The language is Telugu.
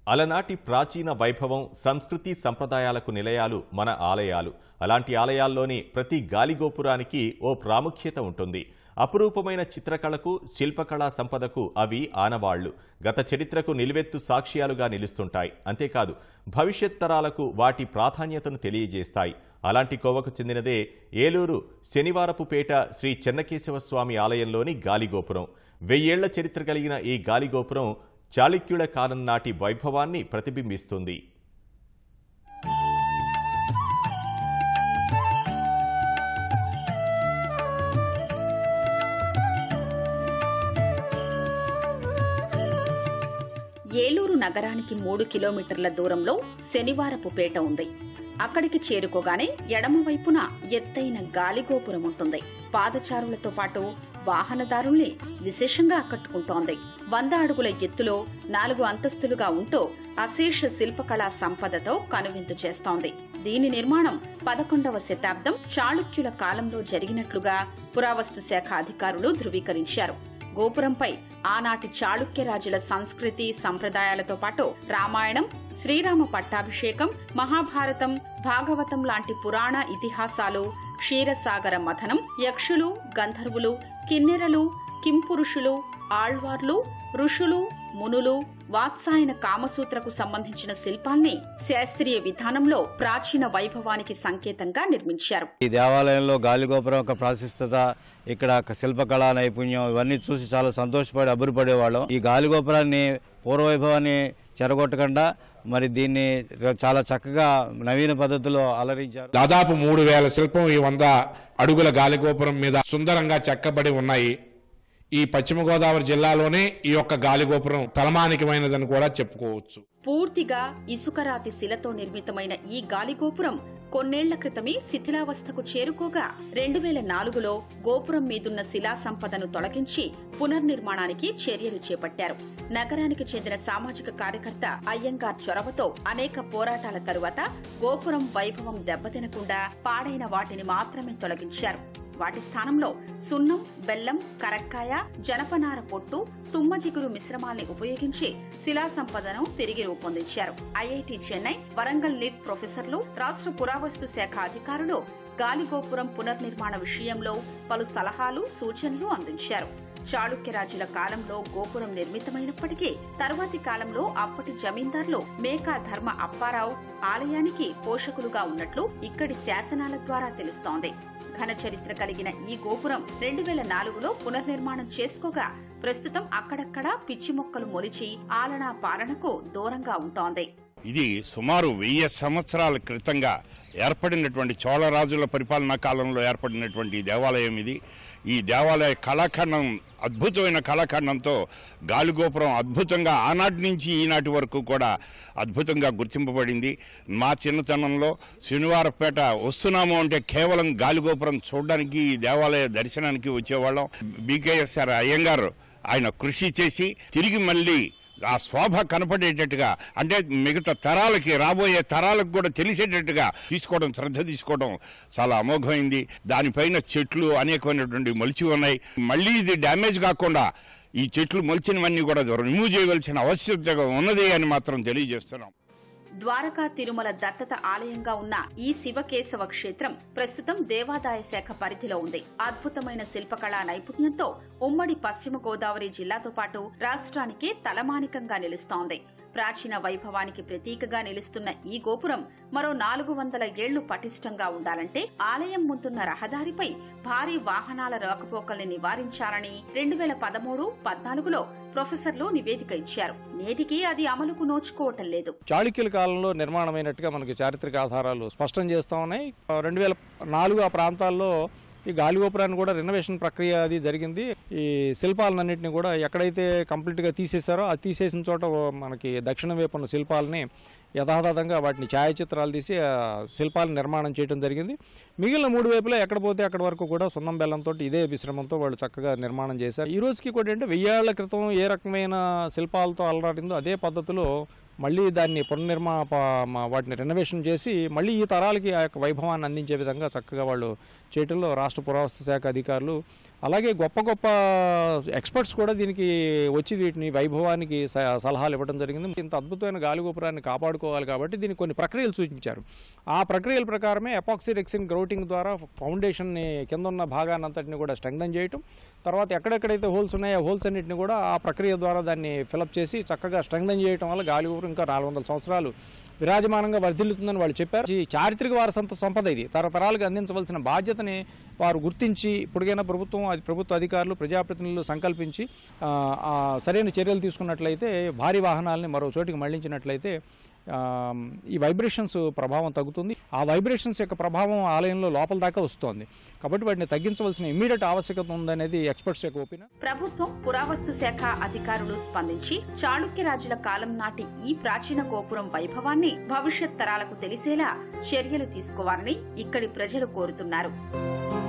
అలనాటి ప్రాచీన వైభవం సంస్కృతి సంప్రదాయాలకు నిలయాలు మన ఆలయాలు అలాంటి ఆలయాల్లోని ప్రతి గాలిగోపురానికి ఓ ప్రాముఖ్యత ఉంటుంది అపురూపమైన చిత్రకళకు శిల్పకళా సంపదకు అవి ఆనవాళ్లు గత చరిత్రకు నిలువెత్తు సాక్ష్యాలుగా నిలుస్తుంటాయి అంతేకాదు భవిష్యత్ తరాలకు వాటి ప్రాధాన్యతను తెలియజేస్తాయి అలాంటి కోవకు చెందినదే ఏలూరు శనివారపుపేట శ్రీ చెన్నకేశవ స్వామి ఆలయంలోని గాలిగోపురం వెయ్యేళ్ల చరిత్ర కలిగిన ఈ గాలిగోపురం చాళుక్యుల కాలం నాటి వైభవాన్ని ప్రతిబింబిస్తుంది ఏలూరు నగరానికి మూడు కిలోమీటర్ల దూరంలో శనివారపు పేట ఉంది అక్కడికి చేరుకోగానే ఎడమ వైపున ఎత్తైన గాలిగోపురం ఉంటుంది పాదచారులతో పాటు వాహనదారుల్ని విశేషంగా ఆకట్టుకుంటోంది వంద అడుగుల ఎత్తులో నాలుగు అంతస్తులుగా ఉంటూ అశేష శిల్పకళా సంపదతో కనువిందు చేస్తోంది దీని నిర్మాణం పదకొండవ శతాబ్దం చాళుక్యుల కాలంలో జరిగినట్లుగా పురావస్తు శాఖ అధికారులు ధృవీకరించారు గోపురంపై ఆనాటి చాళుక్య రాజుల సంస్కృతి సంప్రదాయాలతో పాటు రామాయణం శ్రీరామ పట్టాభిషేకం మహాభారతం భాగవతం లాంటి పురాణ ఇతిహాసాలు క్షీరసాగర మథనం యక్షులు గంధర్వులు కిన్నెరలు కింపురుషులు ఆళ్వార్లు ఋషులు మునులు వాత్సాయన కామసూత్రకు సంబంధించిన శిల్పాల్ని శాస్త్రీయ విధానంలో ప్రాచీన వైభవానికి సంకేతంగా నిర్మించారు ఈ దేవాలయంలో గాలిగోపురం యొక్క ప్రాశస్తత ఇక్కడ శిల్పకళా నైపుణ్యం ఇవన్నీ చూసి చాలా సంతోషపడి అబ్బురపడేవాళ్ళం ఈ గాలిగోపురాన్ని పూర్వవైభవాన్ని చెరగొట్టకుండా మరి దీన్ని చాలా చక్కగా నవీన పద్ధతిలో అలరించారు దాదాపు మూడు వేల శిల్పం ఈ వంద అడుగుల గాలిగోపురం మీద సుందరంగా చెక్కబడి ఉన్నాయి ఈ పశ్చిమ గోదావరి జిల్లాలోనే ఈ యొక్క గాలిగోపురం తలమానికమైనదని కూడా చెప్పుకోవచ్చు పూర్తిగా ఇసుకరాతి శిలతో నిర్మితమైన ఈ గాలిగోపురం కొన్నేళ్ల క్రితమే శిథిలావస్థకు చేరుకోగా రెండు వేల నాలుగులో గోపురం మీదున్న శిలా సంపదను తొలగించి పునర్నిర్మాణానికి చర్యలు చేపట్టారు నగరానికి చెందిన సామాజిక కార్యకర్త అయ్యంగార్ చొరవతో అనేక పోరాటాల తరువాత గోపురం వైభవం దెబ్బతినకుండా పాడైన వాటిని మాత్రమే తొలగించారు వాటి స్థానంలో సున్నం బెల్లం కరక్కాయ జనపనార పొట్టు తుమ్మజిగురు మిశ్రమాల్ని ఉపయోగించి శిలా సంపదను తిరిగి రూపొందించారు ఐఐటి చెన్నై వరంగల్ నీట్ ప్రొఫెసర్లు రాష్ట్ర పురావస్తు శాఖ అధికారులు గాలిగోపురం పునర్నిర్మాణ విషయంలో పలు సలహాలు సూచనలు అందించారు చాళుక్య రాజుల కాలంలో గోపురం నిర్మితమైనప్పటికీ తరువాతి కాలంలో అప్పటి జమీందార్లు మేకా ధర్మ అప్పారావు ఆలయానికి పోషకులుగా ఉన్నట్లు ఇక్కడి శాసనాల ద్వారా తెలుస్తోంది ఘన చరిత్ర కలిగిన ఈ గోపురం రెండు వేల నాలుగులో పునర్నిర్మాణం చేసుకోగా ప్రస్తుతం అక్కడక్కడా పిచ్చి మొక్కలు మొలిచి ఆలనా పాలనకు దూరంగా ఉంటోంది ఇది సుమారు వెయ్యి సంవత్సరాల క్రితంగా ఏర్పడినటువంటి చోళరాజుల పరిపాలనా కాలంలో ఏర్పడినటువంటి ఈ దేవాలయం ఇది ఈ దేవాలయ కళాఖండం అద్భుతమైన కళాఖండంతో గాలిగోపురం అద్భుతంగా ఆనాటి నుంచి ఈనాటి వరకు కూడా అద్భుతంగా గుర్తింపబడింది మా చిన్నతనంలో శనివారపేట వస్తున్నాము అంటే కేవలం గాలిగోపురం చూడడానికి ఈ దేవాలయ దర్శనానికి వచ్చేవాళ్ళం బీకేఎస్ఆర్ అయ్యంగారు ఆయన కృషి చేసి తిరిగి మళ్ళీ ఆ శోభ కనపడేటట్టుగా అంటే మిగతా తరాలకి రాబోయే తరాలకు కూడా తెలిసేటట్టుగా తీసుకోవడం శ్రద్ధ తీసుకోవడం చాలా అమోఘమైంది దానిపైన చెట్లు అనేకమైనటువంటి మొలిచి ఉన్నాయి మళ్ళీ ఇది డ్యామేజ్ కాకుండా ఈ చెట్లు మొలిచినవన్నీ కూడా రిమూవ్ చేయవలసిన ఆవశ్యకత ఉన్నది అని మాత్రం తెలియజేస్తున్నాం ద్వారకా తిరుమల దత్తత ఆలయంగా ఉన్న ఈ శివకేశవ క్షేత్రం ప్రస్తుతం దేవాదాయ శాఖ పరిధిలో ఉంది అద్భుతమైన శిల్పకళా నైపుణ్యంతో ఉమ్మడి పశ్చిమ గోదావరి జిల్లాతో పాటు రాష్ట్రానికే తలమానికంగా నిలుస్తోంది ప్రాచీన వైభవానికి ప్రతీకగా నిలుస్తున్న ఈ గోపురం మరో నాలుగు వందల ఏళ్లు పటిష్టంగా ఉండాలంటే ఆలయం ముందున్న రహదారిపై భారీ వాహనాల రాకపోకల్ని నివారించాలని రెండు వేల పదమూడు పద్నాలుగులో ప్రొఫెసర్లు నివేదిక ఇచ్చారు నేటికి అది అమలుకు నోచుకోవటం లేదు చాళుక్యుల కాలంలో నిర్మాణమైనట్టుగా మనకి చారిత్రక ఆధారాలు స్పష్టం చేస్తూ ఉన్నాయి రెండు వేల నాలుగు ఆ ప్రాంతాల్లో ఈ గాలిగోపురాన్ని కూడా రెనోవేషన్ ప్రక్రియ అది జరిగింది ఈ శిల్పాలన్నింటినీ కూడా ఎక్కడైతే కంప్లీట్గా తీసేశారో ఆ తీసేసిన చోట మనకి దక్షిణ వైపు ఉన్న శిల్పాలని యథాతథంగా వాటిని ఛాయాచిత్రాలు తీసి ఆ శిల్పాలను నిర్మాణం చేయడం జరిగింది మిగిలిన మూడు వైపులా ఎక్కడ పోతే అక్కడ వరకు కూడా సున్నం బెల్లంతో ఇదే విశ్రమంతో వాళ్ళు చక్కగా నిర్మాణం చేశారు ఈ రోజుకి కూడా ఏంటంటే వెయ్యేళ్ల క్రితం ఏ రకమైన శిల్పాలతో అలరాడిందో అదే పద్ధతిలో మళ్ళీ దాన్ని పునర్నిర్మా ప- మ- వాటిని రెనోవేషన్ చేసి మళ్ళీ ఈ తరాలకి ఆ యొక్క వైభవాన్ని అందించే విధంగా చక్కగా వాళ్ళు చేయటంలో రాష్ట్ర పురావస్తు శాఖ అధికారులు అలాగే గొప్ప గొప్ప ఎక్స్పర్ట్స్ కూడా దీనికి వచ్చి వీటిని వైభవానికి స- సలహాలు ఇవ్వడం జరిగింది ఇంత అద్భుతమైన గాలిగోపురాన్ని కాపాడుకోవాలి కాబట్టి దీనికి కొన్ని ప్రక్రియలు సూచించారు ఆ ప్రక్రియల ప్రకారమే ఎపాక్సీ రెక్సిన్ గ్రౌటింగ్ ద్వారా ఫౌండేషన్ని కింద ఉన్న భాగాన్ని అంతటిని కూడా స్ట్రెంగ్థన్ చేయటం తర్వాత ఎక్కడెక్కడైతే హోల్స్ ఉన్నాయో ఆ హోల్స్ అన్నింటిని కూడా ఆ ప్రక్రియ ద్వారా దాన్ని ఫిలప్ చేసి చక్కగా స్ట్రెంగ్థన్ చేయటం వల్ల గాలిగోపురం ఇంకా నాలుగు వందల సంవత్సరాలు విరాజమానంగా వర్ధిల్లుతుందని వాళ్ళు చెప్పారు ఈ చారిత్రక వారసత్వ సంపద ఇది తరతరాలకు అందించవలసిన బాధ్యతని వారు గుర్తించి ఇప్పటికైనా ప్రభుత్వం అది ప్రభుత్వ అధికారులు ప్రజాప్రతినిధులు సంకల్పించి ఆ, ఆ సరైన చర్యలు తీసుకున్నట్లయితే భారీ వాహనాలని మరో చోటికి మళ్లించినట్లయితే ఆ, ఈ వైబ్రేషన్స్ ప్రభావం తగ్గుతుంది ఆ వైబ్రేషన్స్ యొక్క ప్రభావం ఆలయంలో లోపల దాకా వస్తుంది కాబట్టి వాటిని తగ్గించవలసిన ఇమీడియట్ ఆవశ్యకత ఉందనేది ఎక్స్పర్ట్స్ యొక్క ఒపీనియన్ ప్రభుత్వం పురావస్తు శాఖ అధికారులు స్పందించి చాళుక్య రాజుల కాలం నాటి ఈ ప్రాచీన గోపురం వైభవాన్ని భవిష్యత్ తరాలకు తెలిసేలా చర్యలు తీసుకోవాలని ఇక్కడి ప్రజలు కోరుతున్నారు